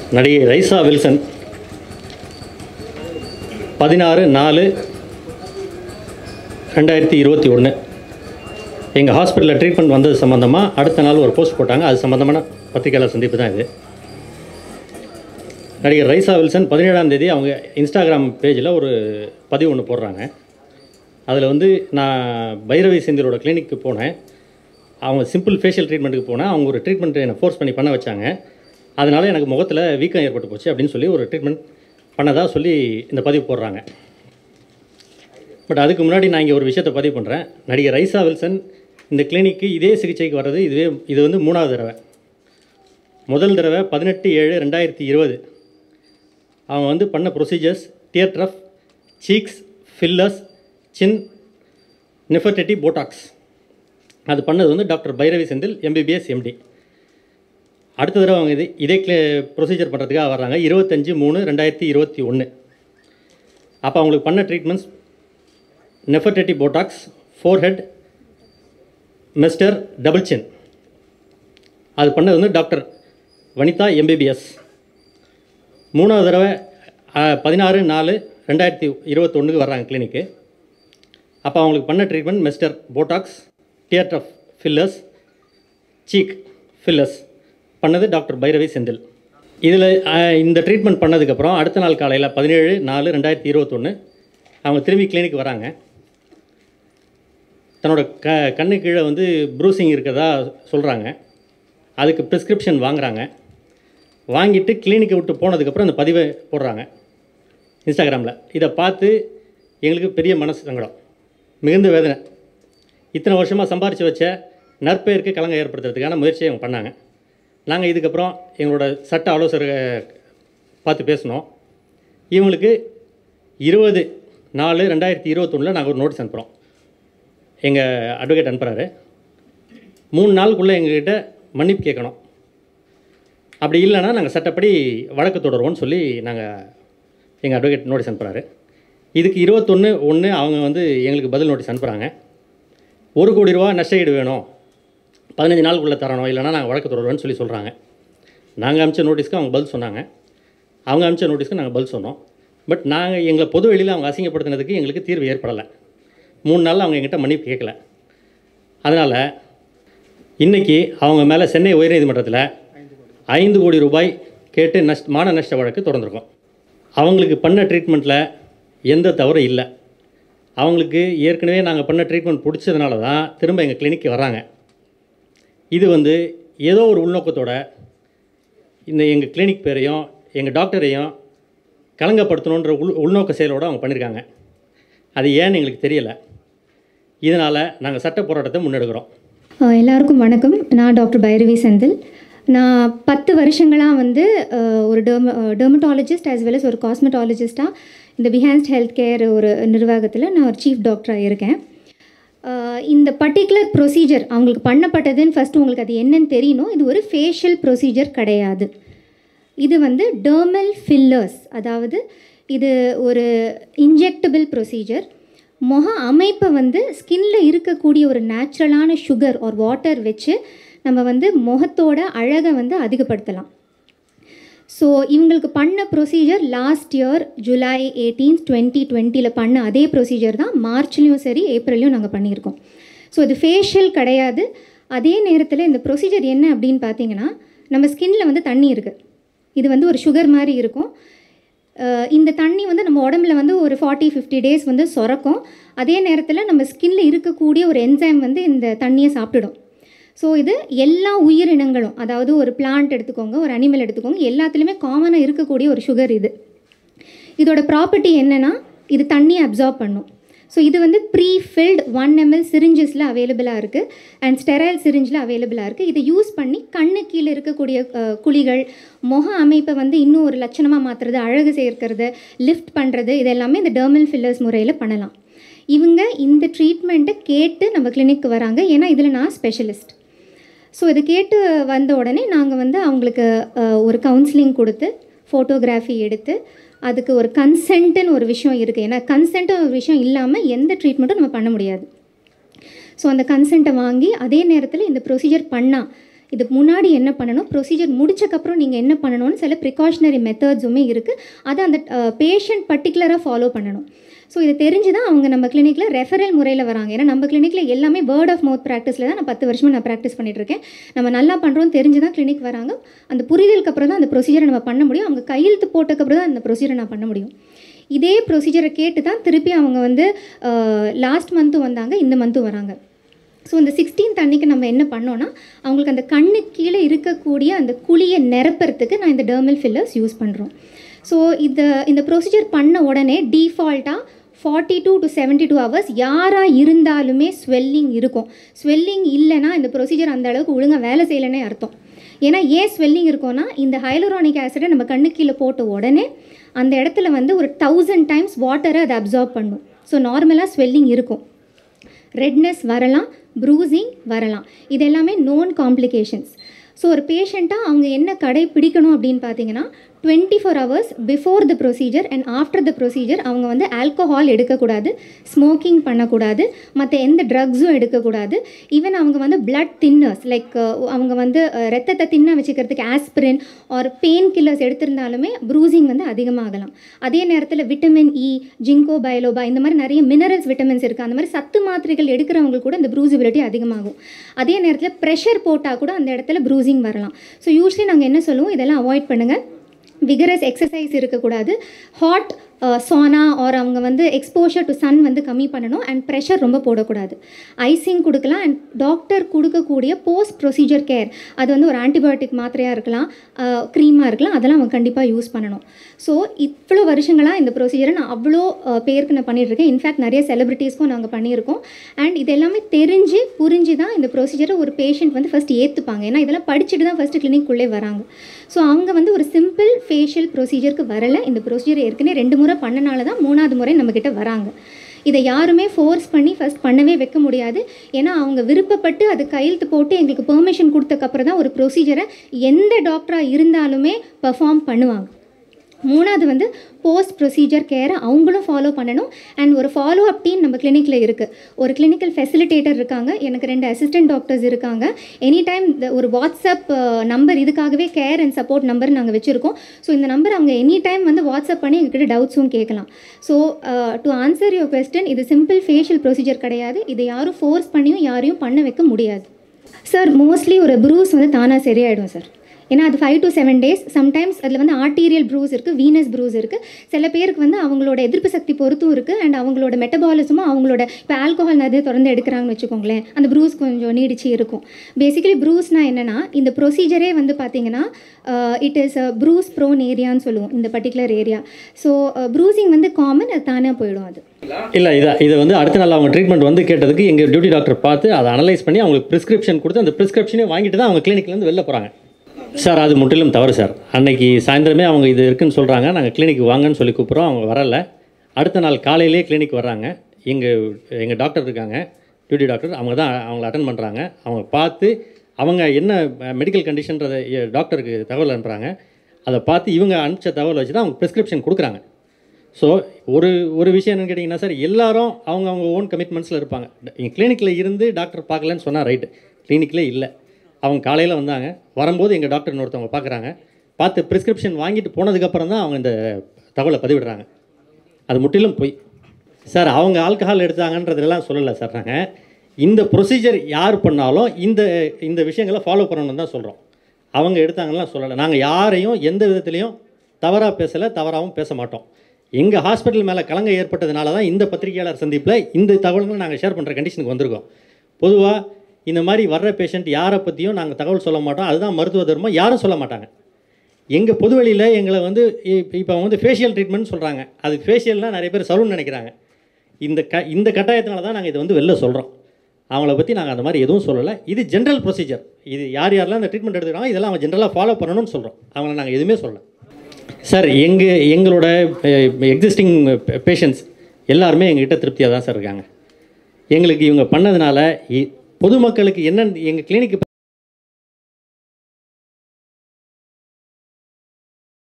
நடிகை ரைசா வில்சன் பதினாறு நாலு ரெண்டாயிரத்தி இருபத்தி ஒன்று எங்கள் ஹாஸ்பிட்டலில் ட்ரீட்மெண்ட் வந்தது சம்மந்தமாக அடுத்த நாள் ஒரு போஸ்ட் போட்டாங்க அது சம்மந்தமான பத்திரிகையாளர் சந்திப்பு தான் இது நடிகர் ரைசா வில்சன் பதினேழாம் தேதி அவங்க இன்ஸ்டாகிராம் பேஜில் ஒரு பதிவு ஒன்று போடுறாங்க அதில் வந்து நான் பைரவி செந்திலோட கிளினிக்கு போனேன் அவங்க சிம்பிள் ஃபேஷியல் ட்ரீட்மெண்ட்டுக்கு போனேன் அவங்க ஒரு ட்ரீட்மெண்ட் என்னை ஃபோர்ஸ் பண்ணி பண்ண வச்சாங்க அதனால எனக்கு முகத்தில் வீக்கம் ஏற்பட்டு போச்சு அப்படின்னு சொல்லி ஒரு ட்ரீட்மெண்ட் பண்ணதாக சொல்லி இந்த பதிவு போடுறாங்க பட் அதுக்கு முன்னாடி நான் இங்கே ஒரு விஷயத்தை பதிவு பண்ணுறேன் நடிகர் ரைசா வில்சன் இந்த கிளினிக்கு இதே சிகிச்சைக்கு வர்றது இதுவே இது வந்து மூணாவது தடவை முதல் தடவை பதினெட்டு ஏழு ரெண்டாயிரத்தி இருபது அவங்க வந்து பண்ண procedures tear trough cheeks fillers chin Nefertiti Botox அது பண்ணது வந்து doctor Bhairavi Senthil MBBS MD அடுத்த தடவை அவங்க இது இதே கிளே ப்ரொசீஜர் பண்ணுறதுக்காக வர்றாங்க இருபத்தஞ்சி மூணு ரெண்டாயிரத்தி இருபத்தி ஒன்று அப்போ அவங்களுக்கு பண்ண treatments Nefertiti Botox forehead masseter double chin அது பண்ணது வந்து டாக்டர் வனிதா எம்பிபிஎஸ் மூணாவது தடவை பதினாறு நாலு ரெண்டாயிரத்தி இருபத்தொன்றுக்கு வர்றாங்க கிளினிக்கு அப்போ அவங்களுக்கு பண்ண treatment masseter Botox tear trough fillers cheek fillers பண்ணது டாக்டர் பைரவி செந்தில் இதில் இந்த ட்ரீட்மெண்ட் பண்ணதுக்கப்புறம் அடுத்த நாள் காலையில் பதினேழு நாலு ரெண்டாயிரத்தி இருபத்தொன்று அவங்க திரும்பி கிளினிக் வராங்க தன்னோட க கண்ணு கீழே வந்து ப்ரூசிங் இருக்கிறதா சொல்கிறாங்க அதுக்கு ப்ரிஸ்கிரிப்ஷன் வாங்குறாங்க வாங்கிட்டு கிளினிக்கை விட்டு போனதுக்கப்புறம் அந்த பதிவை போடுறாங்க இன்ஸ்டாகிராமில் இதை பார்த்து எங்களுக்கு பெரிய மனசு சங்கடம் மிகுந்த வேதனை இத்தனை வருஷமாக சம்பாரித்து வச்ச நற்பெயருக்கு கலங்க ஏற்படுத்துறதுக்கான முயற்சியை அவங்க பண்ணாங்க நாங்கள் இதுக்கப்புறம் எங்களோட சட்ட ஆலோசகரை பார்த்து பேசினோம் இவங்களுக்கு இருபது நாலு ரெண்டாயிரத்தி இருபத்தொன்னில் நாங்கள் ஒரு நோட்டீஸ் அனுப்புகிறோம் எங்கள் அட்வொகேட் அனுப்புகிறாரு மூணு நாளுக்குள்ளே எங்ககிட்ட மன்னிப்பு கேட்கணும் அப்படி இல்லைன்னா நாங்கள் சட்டப்படி வழக்கு தொடருவோம்னு சொல்லி நாங்கள் எங்கள் அட்வொகேட் நோட்டீஸ் அனுப்புகிறாரு இதுக்கு இருபத்தொன்று ஒன்று அவங்க வந்து எங்களுக்கு பதில் நோட்டீஸ் அனுப்புகிறாங்க ஒரு கோடி ரூபா நஷ்டஈடு வேணும் பதினஞ்சு நாளுக்குள்ளே தரணும் இல்லைனா நாங்கள் வழக்கு தொடருவோம்னு சொல்லி சொல்கிறாங்க நாங்கள் அமிச்ச நோட்டீஸ்க்கு அவங்க பதில் சொன்னாங்க அவங்க அமிச்ச நோட்டீஸ்க்கு நாங்கள் பதில் சொன்னோம் பட் நாங்கள் எங்களை பொது வெளியில் அவங்க அசிங்கப்படுத்தினதுக்கு எங்களுக்கு தீர்வு ஏற்படலை மூணு நாளில் அவங்க எங்கிட்ட மன்னிப்பு கேட்கல அதனால் இன்றைக்கி அவங்க மேலே சென்னை உயர்நீதிமன்றத்தில் ஐந்து கோடி ரூபாய் கேட்டு நஷ்ட மான நஷ்ட வழக்கு தொடர்ந்துருக்கோம் அவங்களுக்கு பண்ண ட்ரீட்மெண்ட்டில் எந்த தவறும் இல்லை அவங்களுக்கு ஏற்கனவே நாங்கள் பண்ண ட்ரீட்மெண்ட் பிடிச்சதுனால தான் திரும்ப எங்கள் கிளினிக்கு வராங்க இது வந்து ஏதோ ஒரு உள்நோக்கத்தோட இந்த எங்கள் கிளினிக் பேரையும் எங்கள் டாக்டரையும் கலங்கப்படுத்தணுன்ற உள் உள்நோக்க செயலோடு அவங்க பண்ணியிருக்காங்க அது ஏன்னு எங்களுக்கு தெரியலை இதனால் நாங்கள் சட்ட போராட்டத்தை முன்னெடுக்கிறோம் அஹ் எல்லாருக்கும் வணக்கம் நான் டாக்டர் பைரவி செந்தில் நான் பத்து வருஷங்களாக வந்து அஹ், ஒரு derm dermatologist as well as ஒரு காஸ்மெட்டாலஜிஸ்ட்டாக இந்த பிஹான்ஸ்ட் ஹெல்த் கேர் ஒரு நிர்வாகத்தில் நான் ஒரு சீஃப் டாக்டராக இருக்கேன் அஹ், இந்த பர்டிகுலர் ப்ரொசீஜர் அவங்களுக்கு பண்ணப்பட்டதுன்னு ஃபஸ்ட்டு உங்களுக்கு அது என்னன்னு தெரியணும் இது ஒரு ஃபேஷியல் ப்ரொசீஜர் கிடையாது இது வந்து டெர்மல் ஃபில்லர்ஸ் அதாவது இது ஒரு இன்ஜெக்டபிள் ப்ரொசீஜர் முக அமைப்பை வந்து ஸ்கின்ல இருக்கக்கூடிய ஒரு நேச்சுரலான சுகர் ஒரு வாட்டர் வச்சு நம்ம வந்து முகத்தோட அழகை வந்து அதிகப்படுத்தலாம் ஸோ இவங்களுக்கு பண்ண procedure last year July eighteen twenty டுவெண்ட்டியில் பண்ண அதே ப்ரொசீஜர் தான் மார்ச்லேயும் சரி ஏப்ரல்லையும் நாங்கள் பண்ணியிருக்கோம் ஸோ இது ஃபேஷியல் கிடையாது அதே நேரத்தில் இந்த ப்ரொசீஜர் என்ன அப்படின்னு பார்த்தீங்கன்னா நம்ம ஸ்கின்ல வந்து தண்ணி இருக்குது இது வந்து ஒரு சுகர் மாதிரி இருக்கும் அஹ் இந்த தண்ணி வந்து நம்ம உடம்புல வந்து ஒரு ஃபார்ட்டி ஃபிஃப்டி டேஸ் வந்து சுரக்கும் அதே நேரத்தில் நம்ம ஸ்கின்ல இருக்கக்கூடிய ஒரு என்சைம் வந்து இந்த தண்ணியை சாப்பிட்டுடும் ஸோ இது எல்லா உயிரினங்களும் அதாவது ஒரு பிளான்ட் எடுத்துக்கோங்க ஒரு அனிமல் எடுத்துக்கோங்க எல்லாத்துலேயுமே காமனாக இருக்கக்கூடிய ஒரு சுகர் இது இதோட ப்ராப்பர்ட்டி என்னென்னா இது தண்ணியை அப்சார்ப் பண்ணும் ஸோ இது வந்து ப்ரீ ஃபில்ட் ஒன் எம்எல் சிரிஞ்சஸில் அவைலபிளாக இருக்குது அண்ட் ஸ்டெரைல் சிரிஞ்சில் அவைலபிளாக இருக்குது இதை யூஸ் பண்ணி கண்ணு கீழே இருக்கக்கூடிய அஹ், குழிகள் முக அமைப்பை வந்து இன்னும் ஒரு லட்சணமாக மாற்றுறது அழகு சேர்க்கிறது லிஃப்ட் பண்ணுறது இது எல்லாமே இந்த டெர்மல் ஃபில்லர்ஸ் முறையில் பண்ணலாம் இவங்க இந்த ட்ரீட்மெண்ட்டை கேட்டு நம்ம கிளினிக்கு வராங்க ஏன்னா இதில் நான் ஸ்பெஷலிஸ்ட் ஸோ இதை கேட்டு வந்த உடனே நாங்கள் வந்து அவங்களுக்கு அஹ், ஒரு கவுன்சிலிங் கொடுத்து ஃபோட்டோகிராஃபி எடுத்து அதுக்கு ஒரு கன்சென்ட்டுன்னு ஒரு விஷயம் இருக்குது ஏன்னா கன்சென்ட் ஒரு விஷயம் இல்லாமல் எந்த ட்ரீட்மெண்ட்டும் நம்ம பண்ண முடியாது ஸோ அந்த கன்சென்ட்டை வாங்கி அதே நேரத்தில் இந்த ப்ரொசீஜர் பண்ணால் இதுக்கு முன்னாடி என்ன பண்ணணும் ப்ரொசீஜர் முடிச்சக்கப்புறம் நீங்கள் என்ன பண்ணணும்னு சில ப்ரிகாஷனரி மெத்தட்ஸுமே இருக்குது அதை அந்த பேஷண்ட் பர்டிகுலராக ஃபாலோ பண்ணணும் ஸோ இது தெரிஞ்சு தான் அவங்க நம்ம கிளினிக்கில் ரெஃபரல் முறையில் வராங்க ஏன்னா நம்ம கிளினிக்கில் எல்லாமே வேர்ட் ஆஃப் மவுத் ப்ராக்டிஸில் தான் நான் பத்து வருஷமாக நான் ப்ராக்டிஸ் பண்ணிட்டு இருக்கேன் நம்ம நல்லா பண்ணுறோம் தெரிஞ்சு தான் கிளினிக் வராங்க அந்த புரிதலுக்கு அப்புறம் தான் அந்த ப்ரொசீஜரை நம்ம பண்ண முடியும் அவங்க கையெழுத்து போட்டக்கப்புறம் தான் அந்த ப்ரொசீஜரை நான் பண்ண முடியும் இதே ப்ரொசீஜரை கேட்டு தான் திருப்பி அவங்க வந்து லாஸ்ட் மந்த்தும் வந்தாங்க இந்த மந்த்தும் வராங்க ஸோ இந்த சிக்ஸ்டீன்த் அன்னைக்கு நம்ம என்ன பண்ணோன்னா அவங்களுக்கு அந்த கண்ணு கீழே இருக்கக்கூடிய அந்த குழியை நிரப்புறதுக்கு நான் இந்த டெர்மல் ஃபில்லர்ஸ் யூஸ் பண்ணுறோம் ஸோ இந்த இந்த ப்ரொசீஜர் பண்ண உடனே டீஃபால்ட்டாக forty two to seventy two hours யாராக இருந்தாலுமே ஸ்வெல்லிங் இருக்கும் ஸ்வெல்லிங் இல்லைன்னா இந்த ப்ரொசீஜர் அந்த அளவுக்கு ஒழுங்காக வேலை செய்யலைன்னே அர்த்தம் ஏன்னா ஏன் ஸ்வெல்லிங் இருக்கும்னா இந்த ஹைலோரானிக் ஆசிடை நம்ம கண்ணு கீழே போட்ட உடனே அந்த இடத்துல வந்து ஒரு தௌசண்ட் டைம்ஸ் வாட்டரை அதை அப்சார்ப் பண்ணும் ஸோ நார்மலாக ஸ்வெல்லிங் இருக்கும் ரெட்னஸ் வரலாம் ப்ரூசிங் வரலாம் இது எல்லாமே நோன் காம்ப்ளிகேஷன்ஸ் ஸோ ஒரு பேஷண்ட்டாக அவங்க என்ன கடைப்பிடிக்கணும் அப்படின்னு பார்த்தீங்கன்னா twenty four hours before the procedure and after the procedure அவங்க வந்து ஆல்கஹால் எடுக்கக்கூடாது ஸ்மோக்கிங் பண்ணக்கூடாது மற்ற எந்த ட்ரக்ஸும் எடுக்கக்கூடாது ஈவன் அவங்க வந்து பிளட் தின்னர்ஸ் லைக் அவங்க வந்து அஹ், ரத்தத்தை தின்ன வச்சுக்கிறதுக்கு ஆஸ்பிரின் ஆர் பெயின் கில்லர்ஸ் எடுத்திருந்தாலுமே ப்ரூசிங் வந்து அதிகமாகலாம் அதே நேரத்தில் விட்டமின் இ ஜிங்கோ பயோலோபா இந்த மாதிரி நிறைய மினரல்ஸ் விட்டமின்ஸ் இருக்குது அந்த மாதிரி சத்து மாத்திரைகள் எடுக்கிறவங்க கூட இந்த ப்ரூசிபிலிட்டி அதிகமாகும் அதே நேரத்தில் ப்ரெஷர் போட்டால் கூட அந்த இடத்துல ப்ரூசிங் வரலாம் ஸோ யூஸ்வலி நாங்கள் என்ன சொல்லுவோம் இதெல்லாம் அவாய்ட் பண்ணுங்கள் விகரஸ் எக்ஸசைஸ் இருக்கக்கூடாது ஹாட் சோனா ஆர் அவங்க வந்து எக்ஸ்போஷர் டு சன் வந்து கம்மி பண்ணணும் அண்ட் ப்ரெஷர் ரொம்ப போடக்கூடாது ஐசிங் கொடுக்கலாம் அண்ட் டாக்டர் கொடுக்கக்கூடிய போஸ்ட் ப்ரொசீஜர் கேர் அது வந்து ஒரு ஆன்டிபயோட்டிக் மாத்திரையாக இருக்கலாம் க்ரீமாக இருக்கலாம் அதெல்லாம் அவங்க கண்டிப்பாக யூஸ் பண்ணணும் ஸோ இவ்வளோ வருஷங்களாக இந்த ப்ரொசீஜரை நான் அவ்வளோ அஹ், பேருக்கு நான் பண்ணியிருக்கேன் இன்ஃபேக்ட் நிறைய செலிபிரிட்டிஸ்க்கும் நாங்கள் பண்ணியிருக்கோம் அண்ட் இது எல்லாமே தெரிஞ்சு புரிஞ்சு தான் இந்த ப்ரொசீஜரை ஒரு பேஷண்ட் வந்து ஃபஸ்ட் ஏற்றுப்பாங்க ஏன்னா இதெல்லாம் படிச்சுட்டு தான் ஃபஸ்ட்டு கிளினிக்குள்ளே வராங்க ஸோ அவங்க வந்து ஒரு சிம்பிள் ஃபேஷியல் ப்ரொசீஜருக்கு வரல இந்த ப்ரொசீஜர் ஏற்கனவே ரெண்டு முறை பண்ணனால தான் மூணாவது முறை நம்மக்கிட்ட வராங்க இதை யாருமே ஃபோர்ஸ் பண்ணி ஃபர்ஸ்ட் பண்ணவே வைக்க முடியாது ஏன்னா அவங்க விருப்பப்பட்டு அது கையெழுத்து போட்டு எங்களுக்கு பெர்மிஷன் கொடுத்தக்கப்புறம் தான் ஒரு ப்ரொசீஜரை எந்த டாக்டராக இருந்தாலுமே பெர்ஃபார்ம் பண்ணுவாங்க மூணாவது வந்து போஸ்ட் ப்ரொசீஜர் கேரை அவங்களும் ஃபாலோ பண்ணணும் அண்ட் ஒரு ஃபாலோ அப் டீம் நம்ம கிளினிக்கில் இருக்குது ஒரு கிளினிக்கல் ஃபெசிலிட்டேட்டர் இருக்காங்க எனக்கு ரெண்டு அசிஸ்டன்ட் டாக்டர்ஸ் இருக்காங்க எனி டைம் ஒரு வாட்ஸ்அப் நம்பர் இதுக்காகவே கேர் அண்ட் சப்போர்ட் நம்பர் நாங்கள் வச்சுருக்கோம் ஸோ இந்த நம்பர் அவங்க எனி டைம் வந்து வாட்ஸ்அப் பண்ணி எங்ககிட்ட டவுட்ஸும் கேட்கலாம் so to answer your question இது சிம்பிள் ஃபேஷியல் ப்ரொசீஜர் கிடையாது இதை யாரும் ஃபோர்ஸ் பண்ணியும் யாரையும் பண்ண வைக்க முடியாது சார் மோஸ்ட்லி ஒரு ப்ரூஸ் வந்து தானாக சரியாயிடும் சார் ஏன்னா அது five to seven days sometimes அதில் வந்து ஆர்டீரியல் ப்ரூஸ் இருக்குது வீனஸ் ப்ரூஸ் இருக்குது சில பேருக்கு வந்து அவங்களோட எதிர்ப்பு சக்தி பொறுத்தும் இருக்குது அண்ட் அவங்களோட மெட்டபாலிசமும் அவங்களோட இப்போ ஆல்கோஹால் நிறைய தொடர்ந்து எடுக்கிறாங்கன்னு வச்சுக்கோங்களேன் அந்த ப்ரூஸ் கொஞ்சம் நீடிச்சு இருக்கும் பேசிக்கலி ப்ரூஸ்னால் என்னென்னா இந்த ப்ரொசீஜரே வந்து பார்த்தீங்கன்னா இட் இஸ் ப்ரூஸ் ப்ரோன் ஏரியான்னு சொல்லுவோம் இந்த பர்டிகுலர் ஏரியா ஸோ ப்ரூசிங் வந்து காமன் அது தானே போயிடும் அது இல்லை இதை இதை வந்து அடுத்த நாள் அவங்க ட்ரீட்மெண்ட் வந்து கேட்டதுக்கு எங்கள் டியூட்டி டாக்டர் பார்த்து அதை அனலைஸ் பண்ணி அவங்களுக்கு ப்ரிஸ்கிரிப்ஷன் கொடுத்து அந்த ப்ரிஸ்கிரிப்ஷனே வாங்கிட்டு தான் அவங்க கிளினிக்லேருந்து வெளில போகிறாங்க சார் அது முற்றிலும் தவறு சார் அன்னைக்கு சாயந்தரமே அவங்க இது இருக்குன்னு சொல்கிறாங்க நாங்கள் கிளினிக் வாங்கன்னு சொல்லி கூப்பிட்றோம் அவங்க வரல அடுத்த நாள் காலையிலேயே கிளினிக் வர்றாங்க எங்கள் எங்கள் டாக்டர் இருக்காங்க டியூட்டி டாக்டர் அவங்க தான் அவங்கள அட்டன் பண்ணுறாங்க அவங்க பார்த்து அவங்க என்ன மெடிக்கல் கண்டிஷன்றதை டாக்டருக்கு தகவல் அனுப்புகிறாங்க அதை பார்த்து இவங்க அனுப்பிச்ச தகவல் வச்சு தான் அவங்க ப்ரிஸ்கிரிப்ஷன் கொடுக்குறாங்க ஸோ ஒரு ஒரு விஷயம் என்னன்னு கேட்டிங்கன்னா சார் எல்லாரும் அவங்க அவங்க ஓன் கமிட்மெண்ட்ஸில் இருப்பாங்க கிளினிக்கில் இருந்து டாக்டர் பார்க்கலன்னு சொன்னால் ரைட்டு கிளினிக்கில் இல்லை அவங்க காலையில் வந்தாங்க வரும்போது எங்கள் டாக்டர் இன்னொருத்தவங்க பார்க்குறாங்க பார்த்து ப்ரிஸ்கிரிப்ஷன் வாங்கிட்டு போனதுக்கப்புறம் தான் அவங்க இந்த தகவலை பதிவிடுறாங்க அது முற்றிலும் பொய் சார் அவங்க ஆல்கஹால் எடுத்தாங்கன்றதெல்லாம் சொல்லலை சார் நாங்கள் இந்த ப்ரொசீஜர் யார் பண்ணாலும் இந்த இந்த விஷயங்களை ஃபாலோ பண்ணணும்னு தான் சொல்கிறோம் அவங்க எடுத்தாங்கலாம் சொல்லலை நாங்கள் யாரையும் எந்த விதத்துலேயும் தவறாக பேசலை தவறாகவும் பேச மாட்டோம் எங்கள் ஹாஸ்பிட்டல் மேலே கலங்க ஏற்பட்டதுனால தான் இந்த பத்திரிகையாளர் சந்திப்பில் இந்த தகவல்களை நாங்கள் ஷேர் பண்ணுற கண்டிஷனுக்கு வந்திருக்கோம் பொதுவாக இந்த மாதிரி வர்ற பேஷண்ட் யாரை பற்றியும் நாங்கள் தகவல் சொல்ல மாட்டோம் அதுதான் மருத்துவ தர்மம் யாரும் சொல்ல மாட்டாங்க எங்கள் பொதுவெளியில் எங்களை வந்து இப்போ வந்து ஃபேஷியல் ட்ரீட்மெண்ட் சொல்கிறாங்க அது ஃபேஷியல்னால் நிறைய பேர் சலூன் நினைக்கிறாங்க இந்த க இந்த கட்டாயத்தினால தான் நாங்கள் இதை வந்து வெளில சொல்கிறோம் அவங்கள பற்றி நாங்கள் அந்த மாதிரி எதுவும் சொல்லலை இது ஜென்ரல் ப்ரொசீஜர் இது யார் யாரெல்லாம் இந்த ட்ரீட்மெண்ட் எடுத்துக்கிறாங்க இதெல்லாம் அவங்க ஜென்ரலாக ஃபாலோ பண்ணணும்னு சொல்கிறோம் அவங்கள நாங்கள் எதுவுமே சொல்லலை சார் எங்கள் எங்களோட எக்ஸிஸ்டிங் பேஷண்ட்ஸ் எல்லாருமே எங்ககிட்ட திருப்தியாக தான் சார் இருக்காங்க எங்களுக்கு இவங்க பண்ணதுனால இ- பொதுமக்களுக்கு என்ன எங்கள் கிளினிக்